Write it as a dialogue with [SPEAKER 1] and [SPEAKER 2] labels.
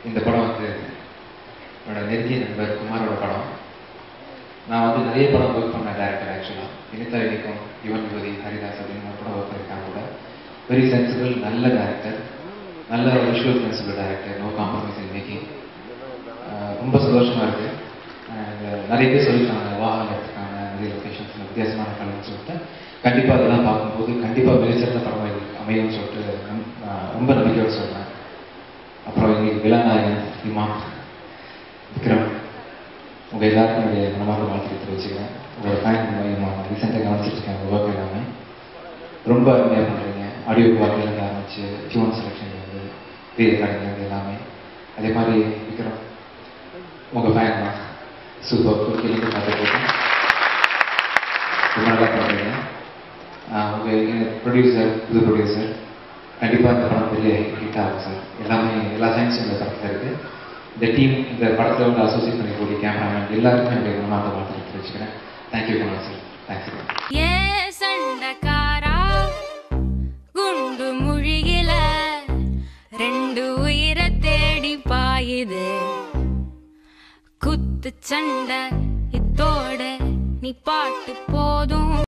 [SPEAKER 1] இந்த படம் வந்து என்னோட நெருங்கிய நண்பர் குமாரோட படம் நான் வந்து நிறைய படம் ஒர்க் பண்ண டேரக்டர் ஆக்சுவலாக இனித்தரணிக்கும் யுவன் யுவதி ஹரிதாஸ் அப்படின்னு ஒரு படம் ஒர்க் பண்ணியிருக்காங்க கூட வெரி சென்சிபிள் நல்ல டேரக்டர் நல்ல visual sensible director no compromise in making ரொம்ப சந்தோஷமா இருக்கு And, நிறைய பேர் சொல்லியிருக்காங்க வாகனம் எடுத்துருக்காங்க நிறைய லொக்கேஷன்ஸ் வித்தியாசமான படம்னு சொல்லிட்டு கண்டிப்பாக அதெல்லாம் பார்க்கும்போது கண்டிப்பாக வெளிச்சிறந்த படம் எங்களுக்கு அமையும்னு சொல்லிட்டு நம்- நான் ரொம்ப நம்பிக்கையோட சொல்கிறேன் அப்புறம் எங்களுக்கு விழாநாயகன் இமாம் விக்ரம் உங்கள் எல்லாருக்கும் என்னுடைய மனமார்ந்த வாழ்த்து தெரிவிச்சுக்கிறேன் உங்களோட ஃபேன் மையமாக ரீசெண்டாக கவனிச்சிருக்கேன் உங்கள் ஒர்க் எல்லாமே ரொம்ப அருமையாக பண்ணுறீங்க ஆடியோ குவாலிட்டிலேருந்து ஆரம்பிச்சு டியூன் செலெக்ஷன்லேருந்து ரீ ரெக்கார்டிங்லேருந்து எல்லாமே அதே மாதிரி விக்ரம் உங்கள் ஃபேன் தான் சூப்பர் குக்கிலேருந்து பார்த்துட்டு ரொம்ப நல்லா பண்ணுறீங்க உங்கள் ப்ரொடியூசர் புது ப்ரொடியூசர் கண்டிப்பாக இந்த படம் பெரிய ஹிட் ஆகும் சார் எல்லாமே எல்லா சயின்ஸும் இந்த படத்தில் இருக்குது இந்த டீம் இந்த படத்தில் வந்து அசோசியேட் பண்ணிக்கூடிய கேமராமேன் எல்லாருக்குமே என்னுடைய குணமாக வாழ்த்து தெரிவிச்சுக்கிறேன் தேங்க்யூ குமார் சார் தேங்க்ஸ்
[SPEAKER 2] ஏ சண்டக்காரா குண்டு முழியில ரெண்டு உயிரை தேடி பாயுது குத்து சண்டை இத்தோட நீ பாட்டு போதும்